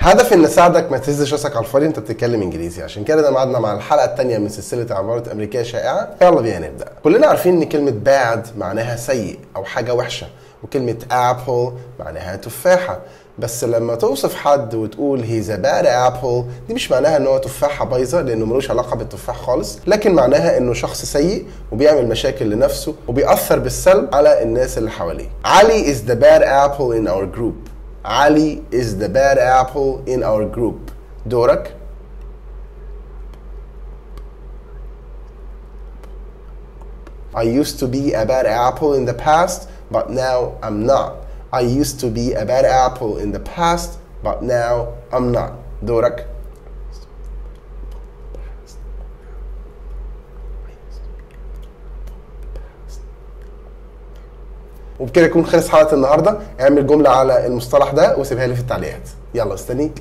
هدف ان اساعدك ما تهزش راسك على الفاضي انت بتتكلم انجليزي عشان كده ده ميعادنا مع الحلقه الثانيه من سلسله عبارات امريكيه شائعه يلا بينا نبدا كلنا عارفين ان كلمه باد معناها سيء او حاجه وحشه وكلمه ابل معناها تفاحه بس لما توصف حد وتقول هيز ا باد ابل دي مش معناها ان هو تفاحه بايظه لانه ملوش علاقه بالتفاح خالص لكن معناها انه شخص سيء وبيعمل مشاكل لنفسه وبيأثر بالسلب على الناس اللي حواليه علي is the bad apple in our group علي is the bad apple in our group دورك I used to be a bad apple in the past, but now I'm not. I used to be a bad apple in the past, but now I'm not. دورك وبكده يكون خلص حلقه النهارده اعمل جمله على المصطلح ده وسيبها لي في التعليقات يلا استنيك